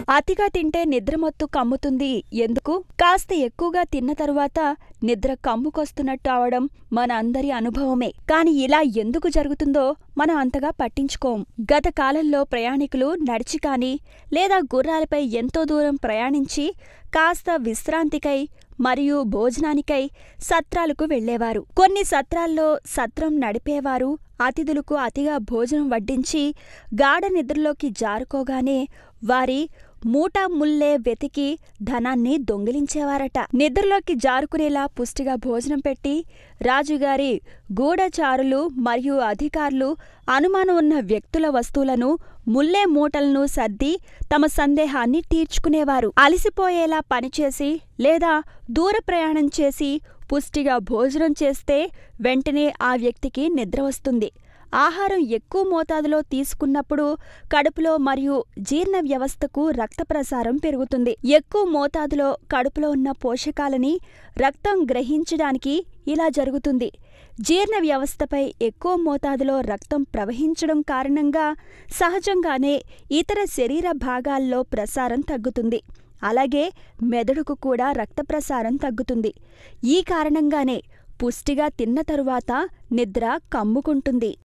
అతిగా తింటే నిద్రమత్తు కమ్ముతుంది ఎందుకు కాస్త ఎక్కువగా తిన్న తరువాత నిద్ర కమ్ముకొస్తున్నట్టు అవడం మన అందరి అనుభవమే కాని ఇలా ఎందుకు జరుగుతుందో మనం అంతగా పట్టించుకోం గత కాలంలో ప్రయాణికులు నడిచి కాని లేదా గుర్రాలపై ఎంతో దూరం ప్రయాణించి కాస్త విశ్రాంతికై మరియు భోజనానికై సత్రాలకు వెళ్లేవారు కొన్ని సత్రాల్లో సత్రం నడిపేవారు అతిథులకు అతిగా భోజనం వడ్డించి గాఢ నిద్రలోకి జారుకోగానే వారి మూటా ముల్లే వెతికి ధనాన్ని దొంగిలించేవారట నిద్రలోకి జారుకునేలా పుష్టిగా భోజనం పెట్టి రాజుగారి గూఢచారులు మరియు అధికారులు అనుమానం ఉన్న వ్యక్తుల వస్తువులను ముల్లే మూటలను సర్ది తమ సందేహాన్ని తీర్చుకునేవారు అలసిపోయేలా పనిచేసి లేదా దూర ప్రయాణం చేసి పుష్టిగా భోజనం చేస్తే వెంటనే ఆ వ్యక్తికి నిద్ర వస్తుంది ఆహారం ఎక్కువ మోతాదులో తీసుకున్నప్పుడు కడుపులో మరియు జీర్ణ వ్యవస్థకు రక్త ప్రసారం పెరుగుతుంది ఎక్కువ మోతాదులో కడుపులో ఉన్న పోషకాలని రక్తం గ్రహించడానికి ఇలా జరుగుతుంది జీర్ణ వ్యవస్థపై ఎక్కువ మోతాదులో రక్తం ప్రవహించడం కారణంగా సహజంగానే ఇతర శరీర భాగాల్లో ప్రసారం తగ్గుతుంది అలాగే మెదడుకు కూడా రక్త ప్రసారం తగ్గుతుంది ఈ కారణంగానే పుష్టిగా తిన్న తరువాత నిద్ర కమ్ముకుంటుంది